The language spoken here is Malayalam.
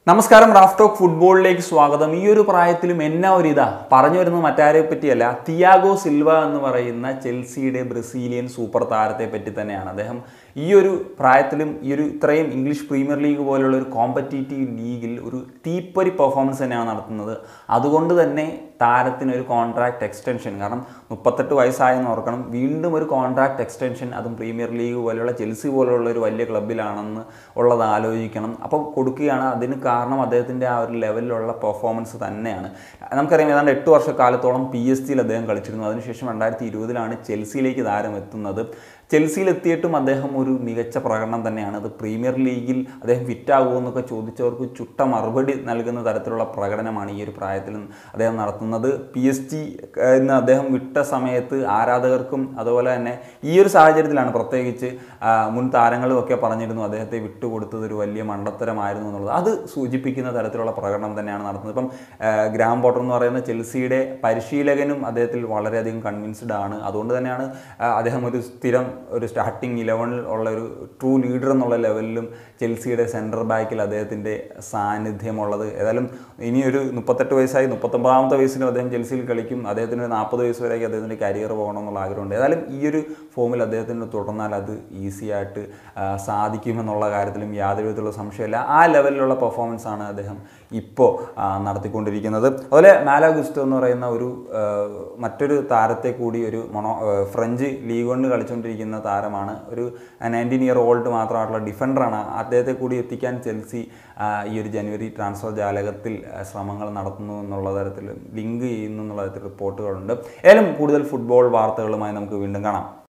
നമസ്കാരം റാഫ് ടോക്ക് ഫുട്ബോളിലേക്ക് സ്വാഗതം ഈ ഒരു പ്രായത്തിലും എന്നാ ഒരു ഇതാ പറഞ്ഞു വരുന്നത് മറ്റാരെ പറ്റിയല്ല തിയാഗോ സിൽവ എന്ന് പറയുന്ന ചെൽസിയുടെ ബ്രസീലിയൻ സൂപ്പർ താരത്തെ പറ്റി തന്നെയാണ് അദ്ദേഹം ഈ ഒരു പ്രായത്തിലും ഈ ഒരു ഇത്രയും ഇംഗ്ലീഷ് പ്രീമിയർ ലീഗ് പോലുള്ള ഒരു കോമ്പറ്റീറ്റീവ് ലീഗിൽ ഒരു തീപ്പൊരി പെർഫോമൻസ് തന്നെയാണ് നടത്തുന്നത് അതുകൊണ്ട് തന്നെ താരത്തിന് ഒരു കോൺട്രാക്ട് എക്സ്റ്റൻഷൻ കാരണം മുപ്പത്തെട്ട് വയസ്സായെന്ന് ഓർക്കണം വീണ്ടും ഒരു കോൺട്രാക്ട് എക്സ്റ്റൻഷൻ അതും പ്രീമിയർ ലീഗ് പോലെയുള്ള ചെൽസി പോലുള്ള ഒരു വലിയ ക്ലബിലാണെന്ന് ഉള്ളത് ആലോചിക്കണം അപ്പോൾ കൊടുക്കുകയാണ് അതിന് കാരണം അദ്ദേഹത്തിൻ്റെ ആ ഒരു ലെവലിലുള്ള പെർഫോമൻസ് തന്നെയാണ് നമുക്കറിയാം ഏതാണ്ട് എട്ട് വർഷക്കാലത്തോളം പി എസ് ജിയിൽ അദ്ദേഹം കളിച്ചിരുന്നു അതിനുശേഷം രണ്ടായിരത്തി ഇരുപതിലാണ് ചെൽസിയിലേക്ക് താരം എത്തുന്നത് ചെൽസിയിൽ എത്തിയിട്ടും അദ്ദേഹം ഒരു മികച്ച പ്രകടനം തന്നെയാണ് അത് പ്രീമിയർ ലീഗിൽ അദ്ദേഹം ഫിറ്റാകുമോ എന്നൊക്കെ ചോദിച്ചവർക്ക് ചുട്ട മറുപടി നൽകുന്ന തരത്തിലുള്ള പ്രകടനമാണ് ഈ ഒരു പ്രായത്തിൽ അദ്ദേഹം നടത്തുന്നത് പി എസ് ജി എന്ന് അദ്ദേഹം വിട്ട സമയത്ത് ആരാധകർക്കും അതുപോലെ തന്നെ ഈ ഒരു സാഹചര്യത്തിലാണ് പ്രത്യേകിച്ച് ആ, മുൻ താരങ്ങളും ഒക്കെ പറഞ്ഞിരുന്നു അദ്ദേഹത്തെ വിട്ടുകൊടുത്തത് ഒരു വലിയ മണ്ടത്തരമായിരുന്നു എന്നുള്ളത് അത് സൂചിപ്പിക്കുന്ന തരത്തിലുള്ള പ്രകടനം തന്നെയാണ് നടത്തുന്നത് ഇപ്പം ആ, ഗ്രാം പോട്ടർ എന്ന് പറയുന്ന ചെൽസിയുടെ പരിശീലകനും അദ്ദേഹത്തിൽ വളരെയധികം കൺവിൻസ്ഡ് ആണ് അതുകൊണ്ട് തന്നെയാണ് ആ, അദ്ദേഹം ഒരു സ്ഥിരം ഒരു സ്റ്റാർട്ടിങ് ഇലവനിൽ ഉള്ള ഒരു ട്രൂ ലീഡർ എന്നുള്ള ലെവലിലും ചെൽസിയുടെ സെൻറ്റർ ബാക്കിൽ അദ്ദേഹത്തിൻ്റെ സാന്നിധ്യമുള്ളത് ഏതായാലും ഇനി ഒരു മുപ്പത്തെട്ട് വയസ്സായി മുപ്പത്തൊമ്പതാമത്തെ വയസ്സിലും അദ്ദേഹം ചെൽസിയിൽ കളിക്കും അദ്ദേഹത്തിന് ഒരു നാൽപ്പത് വയസ്സ് വരെയൊക്കെ അദ്ദേഹത്തിൻ്റെ കരിയർ പോകണം എന്നുള്ള ആഗ്രഹമുണ്ട് ഏതായാലും ഈ ഒരു ഫോമിൽ അദ്ദേഹത്തിന് തുടർന്നാൽ അത് ഈസി ആയിട്ട് ആ, സാധിക്കുമെന്നുള്ള കാര്യത്തിലും യാതൊരു വിധത്തിലുള്ള സംശയമില്ല ആ ലെവലിലുള്ള പെർഫോമൻസ് ആണ് അദ്ദേഹം ഇപ്പോൾ നടത്തിക്കൊണ്ടിരിക്കുന്നത് അതുപോലെ മാലാഗുസ്റ്റോ എന്ന് പറയുന്ന ഒരു ആ, മറ്റൊരു താരത്തെ കൂടി ഒരു മൊണോ ആ, ഫ്രഞ്ച് ലീഗ് കൊണ്ട് കളിച്ചുകൊണ്ടിരിക്കുന്ന താരമാണ് ഒരു നയൻറ്റീൻ ഇയർ ഓൾഡ് മാത്രമായിട്ടുള്ള ഡിഫൻഡറാണ് അദ്ദേഹത്തെ കൂടി എത്തിക്കാൻ ചെൽസി ആ, ഈ ഒരു ജനുവരി ട്രാൻസ്ഫർ ജാലകത്തിൽ ആ, ശ്രമങ്ങൾ നടത്തുന്നു എന്നുള്ള തരത്തിൽ ലിങ്ക് ചെയ്യുന്നു എന്നുള്ള തരത്തിൽ റിപ്പോർട്ടുകളുണ്ട് ഏതായാലും കൂടുതൽ ഫുട്ബോൾ വാർത്തകളുമായി നമുക്ക് വീണ്ടും കാണാം